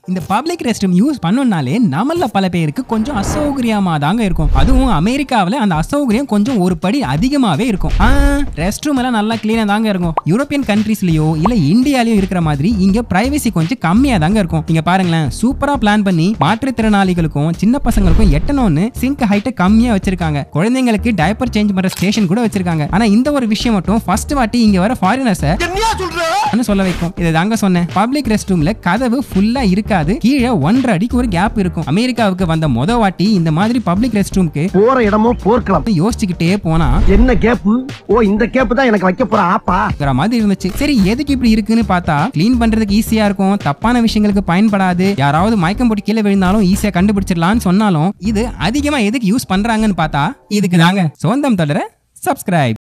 இந்த public rest room use பண்ணோம்னாலே நம்மள பல பேருக்கு கொஞ்சம் அசௌகரியமா தாங்க இருக்கும் அதுவும் அமெரிக்காவில் அந்த அசௌகரியம் கொஞ்சம் ஒரு படி அதிகமாவே இருக்கும் ரெஸ்ட் ரூம் எல்லாம் நல்லா கிளீனா தாங்க இருக்கும் யூரோப்பியன் கண்ட்ரீஸ்லயோ இல்ல இந்தியாலயோ இருக்கிற மாதிரி இங்க பிரைவசி கொஞ்சம் கம்மியா தாங்க இருக்கும் இங்க பாருங்களேன் சூப்பரா பிளான் பண்ணி மாற்றுத்திறனாளிகளுக்கும் சின்ன பசங்களுக்கும் எட்டணும்னு சிங்க் ஹைட் கம்மியா வச்சிருக்காங்க குழந்தைங்களுக்கு டைப்பர் சேஞ்ச் பண்ற ஸ்டேஷன் கூட வச்சிருக்காங்க ஆனா இந்த ஒரு விஷயம் மட்டும் ஃபர்ஸ்ட் வாட்டி இங்க வர ஃபாரினர்ஸை சொல்ல வைக்கும் இதை தாங்க சொன்னேன் பப்ளிக் ரெஸ்ட் ரூம்ல கதவு ஃபுல்லா இருக்காது கீழே ஒன்றரை அடிக்கு ஒரு கேப் இருக்கும் அமெரிக்காவுக்கு வந்த மொத வாட்டி இந்த மாதிரி பப்ளிக் ரெஸ்ட் ரூம்க்கு போற இடமும் போர்க்கலாம் யோசிச்சுக்கிட்டே போனா என்ன கேப்பு ஓ இந்த கேப்பு தான் எனக்கு வைக்க போற ஆப்பா இருக்கிற மாதிரி இருந்துச்சு சரி எதுக்கு இப்படி இருக்குன்னு பார்த்தா க்ளீன் பண்றதுக்கு ஈஸியா இருக்கும் தப்பான விஷயங்களுக்கு பயன்படாது யாராவது மயக்கம் போட்டு கீழே விழுந்தாலும் ஈஸியா கண்டுபிடிச்சிடலாம்னு சொன்னாலும் இது அதிகமா எதுக்கு யூஸ் பண்றாங்கன்னு பார்த்தா இதுக்கு தாங்க சொந்தம் தொடர சப்ஸ்கிரைப்